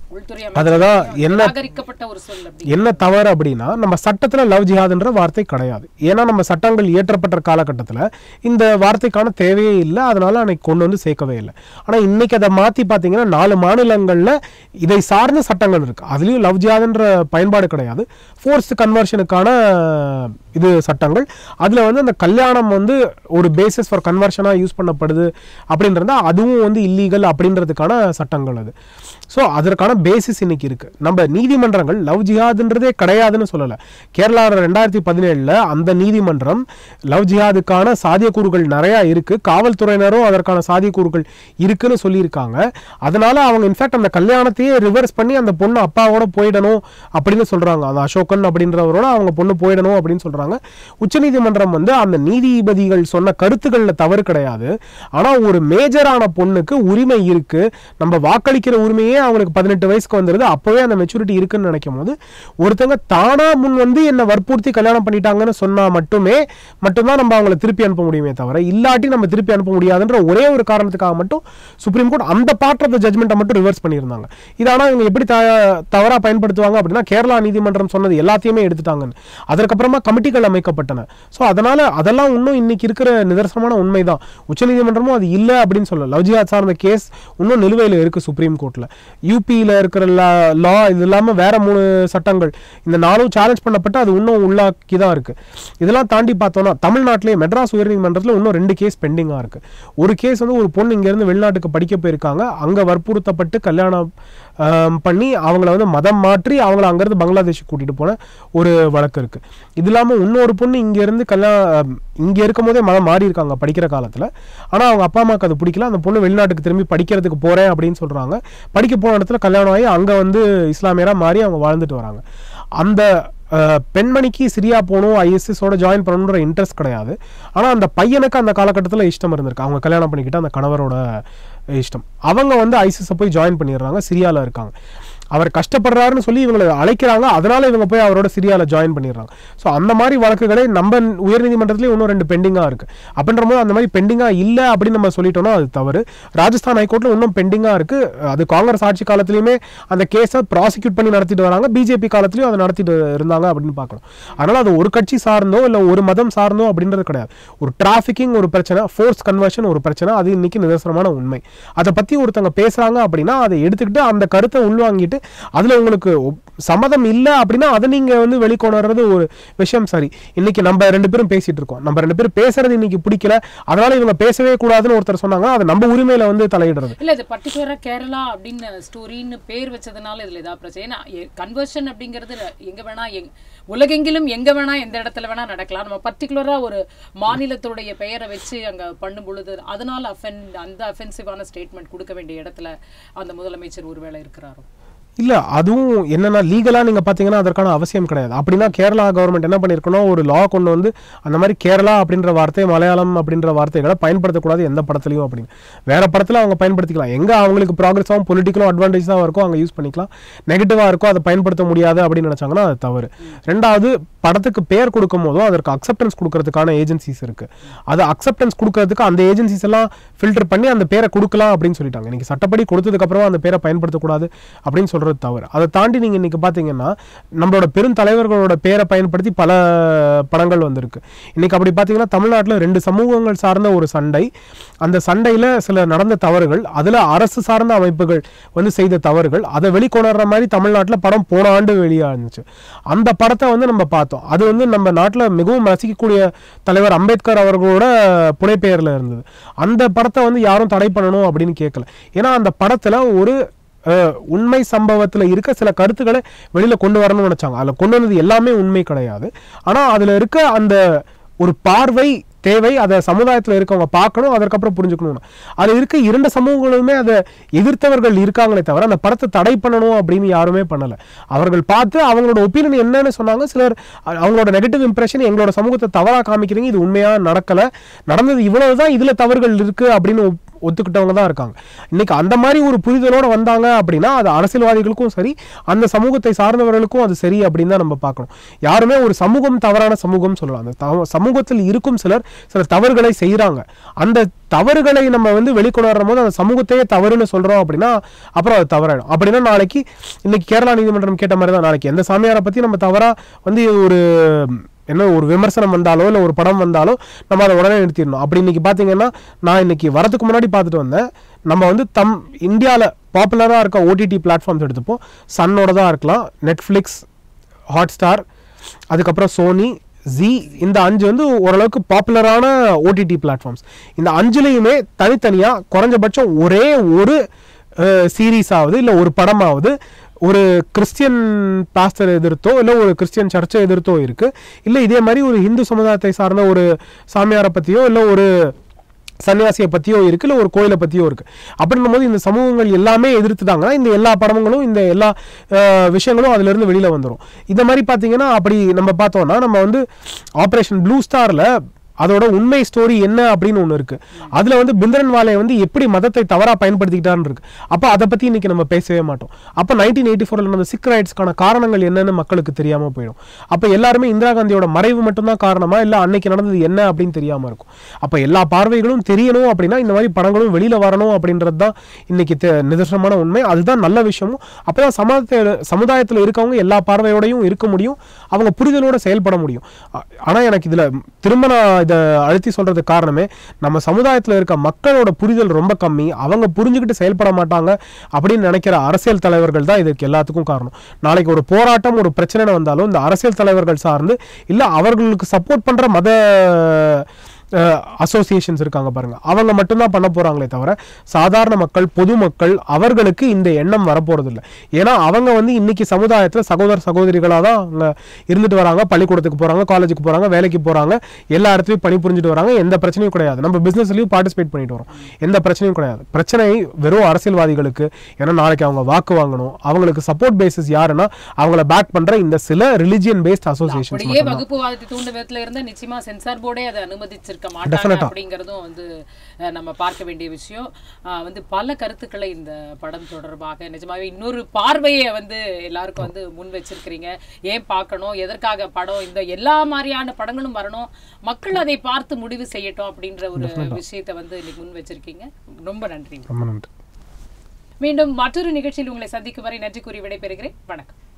உள்துறை அதில் தான் அமைச்சர் என்ன நிராகரிக்கப்பட்ட ஒரு சொல் அப்படி என்ன தவறு அப்படின்னா நம்ம சட்டத்துல லவ் ஜிஹாதுன்ற வார்த்தை கிடையாது ஏன்னா நம்ம சட்டங்கள் இயற்றப்பட்ட காலகட்டத்தில் இந்த வார்த்தைக்கான தேவையே இல்லை அதனால அன்னைக்கு கொண்டு வந்து சேர்க்கவே இல்லை ஆனால் இன்னைக்கு அதை மாற்றி பார்த்தீங்கன்னா நாலு மாநிலங்களில் இதை சார்ந்த சட்டங்கள் இருக்கு அதுலேயும் லவ் ஜிஹாதுன்ற பயன்பாடு கிடையாது ஃபோர்ஸ் கன்வர்ஷனுக்கான இது சட்டங்கள் அதில் வந்து அந்த கல்யாணம் வந்து ஒரு பேசிஸ் ஃபார் கன்வர்ஷனாக யூஸ் பண்ணப்படுது அப்படின்றதா அதுவும் வந்து இல்லீகல் அப்படின்றதுக்கான சட்டங்கள் அது ஸோ அதற்கான பேசிஸ் இன்னைக்கு இருக்கு நம்ம நீதிமன்றங்கள் லவ் ஜிஹாதுன்றதே கிடையாதுன்னு சொல்லலை கேரளா ரெண்டாயிரத்தி பதினேழில் அந்த நீதிமன்றம் லவ் ஜிஹாதுக்கான சாத்தியக்கூறுகள் நிறையா இருக்கு காவல்துறையினரும் அதற்கான சாத்தியக்கூறுகள் இருக்குன்னு சொல்லியிருக்காங்க அதனால அவங்க இன்ஃபேக்ட் அந்த கல்யாணத்தையே ரிவர்ஸ் பண்ணி அந்த பொண்ணு அப்பாவோட போயிடணும் அப்படின்னு சொல்றாங்க அந்த அசோகன் அப்படின்றவரோட அவங்க பொண்ணு போயிடணும் அப்படின்னு சொல்றாங்க உச்சநீதிமன்றம் வந்து அந்த நீதிபதிகள் சொன்ன கருத்துக்கள்ல தவறு கிடையாது ஆனா ஒரு மேஜரான பொண்ணுக்கு உரிமை இருக்கு நம்ம வாக்களிக்கிற உரிமையே அவங்களுக்கு பதினெட்டு வயசுக்கு வந்துருது அப்பவே அந்த மெச்சூரிட்டி இருக்குன்னு நினைக்கும் போது ஒருத்தங்க தானா முன் வந்து என்ன வற்புறுத்தி கல்யாணம் பண்ணிட்டாங்கன்னு சொன்னா மட்டுமே மட்டும்தான் நம்ம அவங்கள திருப்பி அனுப்ப முடியுமே தவிர இல்லாட்டி நம்ம திருப்பி அனுப்ப முடியாதுன்ற ஒரே ஒரு காரணத்துக்காக மட்டும் சுப்ரீம் கோர்ட் அந்த பார்ட் ஆஃப் த ஜட்மெண்ட்டை மட்டும் ரிவர்ஸ் பண்ணியிருந்தாங்க இது ஆனா இவங்க எப்படி த- தவறா பயன்படுத்துவாங்க அப்படின்னா கேரளா நீதிமன்றம் சொன்னது எல்லாத்தையுமே எடுத்துட்டாங்கன்னு அதற்கப்புறமா கமிட்டிகள் அமைக்கப்பட்டன ஸோ அதனால அதெல்லாம் இன்னும் இன்னைக்கு இருக்கிற நிதர்சனமான உண்மைதான் உச்சநீதிமன்றமும் அது இல்லை அப்படின்னு சொல்லல லவ் ஜிஹாத் சார்ந்த கேஸ் இன்னும் நிலுவையில் இருக்கு சுப்ரீம் கோர்ட்ல யூபியில் இருக்கிற லா இது இல்லாமல் வேற மூணு சட்டங்கள் இந்த நாளும் சேலஞ்ச் பண்ணப்பட்டு அது இன்னும் உள்ளாக்கி தான் இருக்கு இதெல்லாம் தாண்டி பார்த்தோம்னா தமிழ்நாட்டிலேயே மெட்ராஸ் உயர்நீதிமன்றத்தில் இன்னும் ரெண்டு கேஸ் பெண்டிங்காக இருக்கு ஒரு கேஸ் வந்து ஒரு பொண்ணு இங்கேருந்து வெளிநாட்டுக்கு படிக்க போயிருக்காங்க அங்கே வற்புறுத்தப்பட்டு கல்யாணம் ஆம், பண்ணி அவங்கள வந்து மதம் மாற்றி அவங்கள அங்கேருந்து பங்களாதேஷுக்கு கூட்டிட்டு போன ஒரு வழக்கு இருக்கு இது இல்லாமல் இன்னொரு பொண்ணு இங்கேருந்து கல்யாணம் இங்கே இருக்கும் போதே மதம் மாறி இருக்காங்க படிக்கிற காலத்தில் ஆனால் அவங்க அப்பா அம்மாவுக்கு அது பிடிக்கல அந்த பொண்ணு வெளிநாட்டுக்கு திரும்பி படிக்கிறதுக்கு போகிறேன் அப்படின்னு சொல்கிறாங்க படிக்க போன இடத்துல கல்யாணம் ஆகி அங்கே வந்து இஸ்லாமியராக மாறி அவங்க வாழ்ந்துட்டு வராங்க அந்த அஹ், பெண்மணிக்கு சிரியா போகணும் ஐஎஸ்எஸோட ஜாயின் பண்ணணுன்ற இன்ட்ரெஸ்ட் கிடையாது ஆனால் அந்த பையனுக்கு அந்த காலகட்டத்தில் இஷ்டம் இருந்திருக்கு அவங்க கல்யாணம் பண்ணிக்கிட்டு அந்த கணவரோட இஷ்டம் அவங்க வந்து ஐசிஸை போய் ஜாயின் பண்ணிடுறாங்க சிரியாவில் இருக்காங்க அவர் கஷ்டப்படுறாருன்னு சொல்லி இவங்களை அழைக்கிறாங்க அதனால இவங்க போய் அவரோட சிரியாவில் ஜாயின் பண்ணிடுறாங்க ஸோ அந்த மாதிரி வழக்குகளை நம்ம உயர்நீதிமன்றத்துலேயும் இன்னும் ரெண்டு பெண்டிங்காக இருக்கு அப்படின்ற போது அந்த மாதிரி பெண்டிங்காக இல்லை அப்படின்னு நம்ம சொல்லிட்டோம்னா அது தவறு ராஜஸ்தான் ஹைகோர்ட்டில் இன்னும் பெண்டிங்காக இருக்கு அது காங்கிரஸ் ஆட்சி காலத்துலையுமே அந்த கேஸை ப்ராசிக்யூட் பண்ணி நடத்திட்டு வராங்க பிஜேபி காலத்துலையும் அதை நடத்திட்டு இருந்தாங்க அப்படின்னு பார்க்கணும் அதனால அது ஒரு கட்சி சார்ந்தோ இல்லை ஒரு மதம் சார்ந்தோ அப்படின்றது கிடையாது ஒரு டிராஃபிக்கிங் ஒரு பிரச்சனை ஃபோர்ஸ் கன்வர்ஷன் ஒரு பிரச்சனை அது இன்னைக்கு நிதர்சனமான உண்மை அதை பற்றி ஒருத்தவங்க பேசுகிறாங்க அப்படின்னா அதை எடுத்துக்கிட்டு அந்த கருத்தை உள்வாங்கிட்டு அதில் உங்களுக்கு ஒப்- சம்மதம் இல்லை அப்படின்னா அதை நீங்கள் வந்து வெளிக்கொணர்றது ஒரு விஷயம் சரி இன்னைக்கு நம்ம ரெண்டு பேரும் பேசிட்டு இருக்கோம் நம்ம ரெண்டு பேரும் பேசுறது இன்னைக்கு பிடிக்கல அதனால இவங்க பேசவே கூடாதுன்னு ஒருத்தர் சொன்னாங்க அது நம்ம உரிமையில வந்து தலையிடுறது இல்ல இது பர்டிகுலரா கேரளா அப்படின்னு ஸ்டோரின்னு பேர் வச்சதுனால இதுல ஏதாவது பிரச்சனை ஏன்னா கன்வர்ஷன் அப்படிங்கிறது எங்க வேணா எங் உலகெங்கிலும் எங்க வேணா எந்த இடத்துல வேணா நடக்கலாம் நம்ம பர்டிகுலரா ஒரு மாநிலத்துடைய பெயரை வச்சு அங்க பண்ணும் பொழுது அதனால அஃபென் அந்த அஃபென்சிவான ஸ்டேட்மெண்ட் கொடுக்க வேண்டிய இடத்துல அந்த முதலமைச்சர் ஒருவேளை இருக்கிறாரோ இல்ல அதுவும் என்னன்னா லீகலா நீங்க பாத்தீங்கன்னா அதற்கான அவசியம் கிடையாது அப்படின்னா கேரளா கவர்மெண்ட் என்ன பண்ணிருக்கணும் ஒரு லா கொண்டு வந்து அந்த மாதிரி கேரளா அப்படின்ற வார்த்தை மலையாளம் அப்படின்ற வார்த்தைகளை பயன்படுத்தக்கூடாது எந்த படத்துலயும் அப்படின்னு வேற படத்துல அவங்க பயன்படுத்திக்கலாம் எங்க அவங்களுக்கு ப்ராக்ரஸாகவும் பொலிட்டிக்கலும் அட்வான்டேஜ் தான் இருக்கோ அங்க யூஸ் பண்ணிக்கலாம் நெகட்டிவா இருக்கோ அதை பயன்படுத்த முடியாது அப்படின்னு நினைச்சாங்கன்னா அது தவறு ரெண்டாவது படத்துக்கு பேர் கொடுக்கும் போதும் அதற்கு அக்செப்டன்ஸ் கொடுக்கறதுக்கான ஏஜென்சிஸ் இருக்கு அது அக்செப்டன்ஸ் கொடுக்கறதுக்கு அந்த ஏஜென்சிஸ் எல்லாம் ஃபில்டர் பண்ணி அந்த பேரை கொடுக்கலாம் அப்படின்னு சொல்லிட்டாங்க இன்னைக்கு சட்டப்படி கொடுத்ததுக்கு அப்புறம் அந்த பேரை பயன்படுத்தக்கூடாது அப்படின்னு சொல்றது தவறு அதை தாண்டி நீங்க இன்னைக்கு பாத்தீங்கன்னா நம்மளோட பெருந்தலைவர்களோட பேரை பயன்படுத்தி பல படங்கள் வந்திருக்கு இன்னைக்கு அப்படி பாத்தீங்கன்னா தமிழ்நாட்டுல ரெண்டு சமூகங்கள் சார்ந்த ஒரு சண்டை அந்த சண்டையில சில நடந்த தவறுகள் அதுல அரசு சார்ந்த அமைப்புகள் வந்து செய்த தவறுகள் அதை வெளிக்கொணர்ற மாதிரி தமிழ்நாட்டுல படம் போன ஆண்டு வெளியா இருந்துச்சு அந்த படத்தை வந்து நம்ம பார்த்தோம் அது வந்து நம்ம நாட்டுல மிகவும் ரசிக்கக்கூடிய தலைவர் அம்பேத்கர் அவர்களோட புனைப்பெயர்ல இருந்தது அந்த படத்தை வந்து யாரும் தடை பண்ணணும் அப்படின்னு கேட்கல ஏன்னா அந்த படத்துல ஒரு அஹ், உண்மை சம்பவத்துல இருக்க சில கருத்துக்களை வெளியில கொண்டு வரணும்னு நினைச்சாங்க அதுல கொண்டு வந்தது எல்லாமே உண்மை கிடையாது ஆனா அதுல இருக்க அந்த ஒரு பார்வை தேவை அதை சமுதாயத்துல இருக்கவங்க பார்க்கணும் அதற்கப்புறம் புரிஞ்சுக்கணும் அது இருக்க இரண்டு சமூகங்களுமே அதை எதிர்த்தவர்கள் இருக்காங்களே தவிர அந்த படத்தை தடை பண்ணணும் அப்படின்னு யாருமே பண்ணல அவர்கள் பார்த்து அவங்களோட ஒப்பீனியன் என்னன்னு சொன்னாங்க சிலர் அ- அவங்களோட நெகட்டிவ் இம்ப்ரெஷன் எங்களோட சமூகத்தை தவறா காமிக்கிறீங்க இது உண்மையா நடக்கல நடந்தது இவ்வளவுதான் இதுல தவறுகள் இருக்கு அப்படின்னு ஒப்- ஒத்துக்கிட்டவங்க தான் இருக்காங்க இன்னைக்கு அந்த மாதிரி ஒரு புரிதலோட வந்தாங்க அப்படின்னா அது அரசியல்வாதிகளுக்கும் சரி அந்த சமூகத்தை சார்ந்தவர்களுக்கும் அது சரி அப்படின்னு தான் நம்ம பார்க்கணும் யாருமே ஒரு சமூகம் தவறான சமூகம் சொல்லலாம் அந்த தவ- சமூகத்தில் இருக்கும் சிலர் சில தவறுகளை செய்கிறாங்க அந்த தவறுகளை நம்ம வந்து வெளிக்கொணரும் போது அந்த சமூகத்தையே தவறுன்னு சொல்றோம் அப்படின்னா அப்புறம் அது தவறாயிடும் அப்படின்னா நாளைக்கு இன்னைக்கு கேரளா நீதிமன்றம் கேட்ட மாதிரி தான் நாளைக்கு எந்த சாமியாரை பத்தி நம்ம தவறா வந்து ஒரு என்ன ஒரு விமர்சனம் வந்தாலோ இல்லை ஒரு படம் வந்தாலோ நம்ம அதை உடனே நிறுத்திடணும் அப்படி இன்னைக்கு பார்த்தீங்கன்னா நான் இன்னைக்கு வரதுக்கு முன்னாடி பார்த்துட்டு வந்தேன் நம்ம வந்து தம் இந்தியாவில் பாப்புலராக இருக்க ஓடிடி பிளாட்ஃபார்ம்ஸ் எடுத்துப்போம் சன்னோட தான் இருக்கலாம் நெட்ஃப்ளிக்ஸ் ஹாட்ஸ்டார் அதுக்கப்புறம் சோனி ஜி இந்த அஞ்சு வந்து ஓரளவுக்கு பாப்புலரான ஓடிடி பிளாட்ஃபார்ம்ஸ் இந்த அஞ்சுலேயுமே தனித்தனியாக குறைஞ்சபட்சம் ஒரே ஒரு சீரீஸ் ஆகுது இல்லை ஒரு படமாவது ஒரு கிறிஸ்டியன் பாஸ்டர் எதிர்த்தோ இல்லை ஒரு கிறிஸ்டியன் சர்ச்சை எதிர்த்தோ இருக்கு இல்லை இதே மாதிரி ஒரு இந்து சமுதாயத்தை சார்ந்த ஒரு சாமியாரை பற்றியோ இல்லை ஒரு சன்னியாசியை பற்றியோ இருக்கு இல்லை ஒரு கோயிலை பற்றியோ இருக்கு அப்படின்னும் போது இந்த சமூகங்கள் எல்லாமே எதிர்த்துட்டாங்கன்னா இந்த எல்லா படங்களும் இந்த எல்லா அஹ், விஷயங்களும் அதுல இருந்து வெளியில வந்துடும் இந்த மாதிரி பார்த்தீங்கன்னா அப்படி நம்ம பார்த்தோம்னா நம்ம வந்து ஆப்ரேஷன் ப்ளூ ஸ்டார்ல அதோட உண்மை ஸ்டோரி என்ன அப்படின்னு ஒன்று இருக்கு அதுல வந்து பிந்திரன் வாலை வந்து எப்படி மதத்தை தவறா பயன்படுத்திக்கிட்டான்னு இருக்கு அப்போ அதை பத்தி இன்னைக்கு நம்ம பேசவே மாட்டோம் அப்போ நைன்டீன் எயிட்டி ஃபோர்ல நடந்த சிக் ரைட்ஸ்க்கான காரணங்கள் என்னன்னு மக்களுக்கு தெரியாம போயிடும் அப்போ எல்லாருமே இந்திரா காந்தியோட மறைவு மட்டும்தான் காரணமா இல்லை அன்னைக்கு நடந்தது என்ன அப்படின்னு தெரியாம இருக்கும் அப்போ எல்லா பார்வைகளும் தெரியணும் அப்படின்னா இந்த மாதிரி படங்களும் வெளியில வரணும் அப்படின்றது தான் இன்னைக்கு தெ- நிதர்சனமான உண்மை அதுதான் நல்ல விஷயமும் அப்பதான் சமுதாயத்தில் சமுதாயத்தில் இருக்கவங்க எல்லா பார்வையோடையும் இருக்க முடியும் அவங்க புரிதலோட செயல்பட முடியும் ஆ- ஆனா எனக்கு இதுல திரும்ப நான் இதை அழுத்தி சொல்றதுக்கு காரணமே நம்ம சமுதாயத்தில் இருக்க மக்களோட புரிதல் ரொம்ப கம்மி அவங்க புரிஞ்சுக்கிட்டு செயல்பட மாட்டாங்க அப்படின்னு நினைக்கிற அரசியல் தலைவர்கள் தான் இதுக்கு எல்லாத்துக்கும் காரணம் நாளைக்கு ஒரு போராட்டம் ஒரு பிரச்சனை வந்தாலும் இந்த அரசியல் தலைவர்கள் சார்ந்து இல்ல அவர்களுக்கு சப்போர்ட் பண்ற மத அசோசியேஷன்ஸ் இருக்காங்க பாருங்க அவங்க மட்டும்தான் பண்ண போறாங்களே தவிர சாதாரண மக்கள் பொதுமக்கள் அவர்களுக்கு இந்த எண்ணம் வரப்போறது இல்லை ஏன்னா அவங்க வந்து இன்னைக்கு சமுதாயத்துல சகோதர சகோதரிகளாக தான் அவங்க இருந்துட்டு வராங்க பள்ளிக்கூடத்துக்கு போறாங்க காலேஜுக்கு போறாங்க வேலைக்கு போறாங்க எல்லா இடத்துலயும் பணி புரிஞ்சுட்டு வராங்க எந்த பிரச்சனையும் கிடையாது நம்ம பிசினஸ்லயும் பார்ட்டிசிபேட் பண்ணிட்டு வரோம் எந்த பிரச்சனையும் கிடையாது பிரச்சனை வெறும் அரசியல்வாதிகளுக்கு ஏன்னா நாளைக்கு அவங்க வாக்கு வாங்கணும் அவங்களுக்கு சப்போர்ட் பேசிஸ் யாருன்னா அவங்கள பேக் பண்ற இந்த சில ரிலிஜியன் பேஸ்ட் அசோசியேஷன்ஸ் அப்படியே வகுப்புவாதத்தை தூண்டும் விதத்துல இருந்தா நிச்சயமா சென்சார் போர்டே அதை அனுமதிச்சிருக்க மாட்டாங்க Definite-ஆ. அப்படிங்கறதும் வந்து அஹ், நம்ம பார்க்க வேண்டிய விஷயம் அஹ், வந்து பல கருத்துக்களை இந்த படம் தொடர்பாக நிஜமாவே இன்னொரு பார்வையை வந்து எல்லாருக்கும் வந்து முன் வச்சிருக்கிறீங்க ஏன் பார்க்கணும் எதற்காக படம் இந்த எல்லா மாதிரியான படங்களும் வரணும் மக்கள் அதை பார்த்து முடிவு செய்யட்டும் அப்படின்ற ஒரு விஷயத்தை வந்து இன்னைக்கு முன் வச்சிருக்கீங்க ரொம்ப நன்றி ரொம்ப நன்றி மீண்டும் மற்றொரு நிகழ்ச்சியில் உங்களை சந்திக்கும் வரை நன்றி கூறி விடைபெறுகிறேன் வணக்கம்